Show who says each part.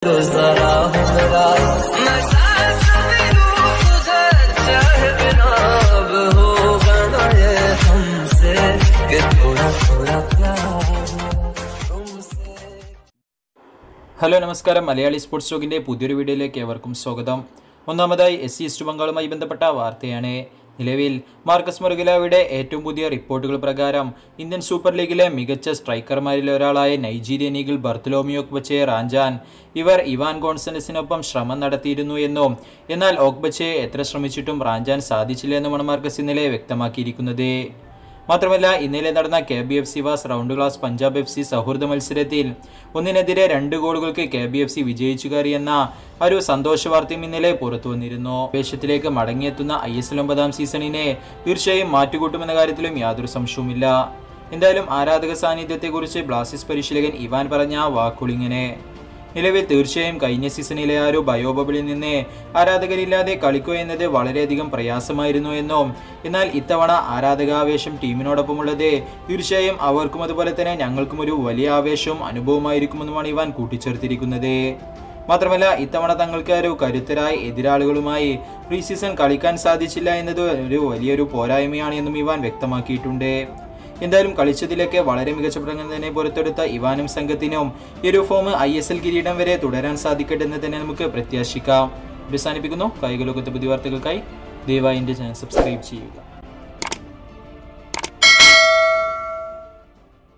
Speaker 1: गुजारा है मेरा मैं सांस भी लूं तुझे चाहे बिना अब होगा ना ये हमसे कि थोड़ा थोड़ा प्यार तुमसे
Speaker 2: ഹലോ നമസ്കാരം മലയാളി സ്പോർട്സ് ടോക്കിൻ്റെ പുതിയൊരു വീഡിയോയിലേക്ക് ഏവർക്കും സ്വാഗതം ഒന്നാമതായി എസ് സി ഈസ്റ്റ് ബംഗാളുമായി ബന്ധപ്പെട്ട വാർത്തയാണ് നിലവിൽ മാർക്കസ് മുറുഗിലാവിടെ ഏറ്റവും പുതിയ റിപ്പോർട്ടുകൾ പ്രകാരം ഇന്ത്യൻ സൂപ്പർ ലീഗിലെ മികച്ച സ്ട്രൈക്കർമാരിൽ ഒരാളായ നൈജീരിയൻ ഈഗിൾ ബർത്തലോമിയോക് ബച്ചയെ റാഞ്ചാൻ ഇവർ ഇവാൻ ഗോൺസലസിനൊപ്പം ശ്രമം നടത്തിയിരുന്നു എന്നും എന്നാൽ ഓക്ബച്ചയെ എത്ര ശ്രമിച്ചിട്ടും റാഞ്ചാൻ സാധിച്ചില്ല എന്നുമാണ് മാർക്കസ് ഇന്നലെ വ്യക്തമാക്കിയിരിക്കുന്നത് മാത്രമല്ല ഇന്നലെ നടന്ന കെ ബി എഫ് സി വാസ് Round Glass Punjab F C സൗഹൃദ മത്സരത്തിൽ ഒന്നിനെതിരെ രണ്ട് ഗോളുകൾക്ക് കെ ബി എഫ് സി വിജയിച്ചു കയറിയെന്ന ഒരു സന്തോഷ വാർത്തയും ഇന്നലെ പുറത്തു വന്നിരുന്നു വേഷത്തിലേക്ക് മടങ്ങിയെത്തുന്ന ഐ എസ് എൽ ഒമ്പതാം സീസണിനെ തീർച്ചയായും മാറ്റുകൂട്ടുമെന്ന കാര്യത്തിലും യാതൊരു സംശയവുമില്ല എന്തായാലും ആരാധക സാന്നിധ്യത്തെക്കുറിച്ച് ബ്ലാസിസ് പരിശീലകൻ ഇവാൻ പറഞ്ഞ വാക്കുളിങ്ങനെ നിലവിൽ തീർച്ചയായും കഴിഞ്ഞ സീസണിലെ ആ ഒരു ബയോബബിളിൽ നിന്ന് ആരാധകരില്ലാതെ കളിക്കുക എന്നത് വളരെയധികം പ്രയാസമായിരുന്നു എന്നും എന്നാൽ ഇത്തവണ ആരാധകാവേശം ടീമിനോടൊപ്പമുള്ളത് തീർച്ചയായും അവർക്കും അതുപോലെ തന്നെ ഞങ്ങൾക്കും ഒരു വലിയ ആവേശവും അനുഭവമായിരിക്കുമെന്നുമാണ് ഇവാൻ കൂട്ടിച്ചേർത്തിരിക്കുന്നത് മാത്രമല്ല ഇത്തവണ തങ്ങൾക്ക് ഒരു കരുത്തരായ എതിരാളികളുമായി പ്രീ സീസൺ കളിക്കാൻ സാധിച്ചില്ല എന്നത് ഒരു വലിയൊരു പോരായ്മയാണ് എന്നും ഇവാൻ വ്യക്തമാക്കിയിട്ടുണ്ട് എന്തായാലും കളിച്ചതിലൊക്കെ വളരെ മികച്ച പ്രകടനം തന്നെ പുറത്തെടുത്ത ഇവാനും സംഘത്തിനും ഈ ഒരു ഫോം ഐ എസ് എൽ കിരീടം വരെ തുടരാൻ സാധിക്കട്ടെ എന്ന് തന്നെ നമുക്ക് പ്രത്യാശിക്കാം അവസാനിപ്പിക്കുന്നു കായിക ലോകത്തെ പുതിയ വാർത്തകൾക്കായി ദയവായി എൻ്റെ ചാനൽ സബ്സ്ക്രൈബ് ചെയ്യുക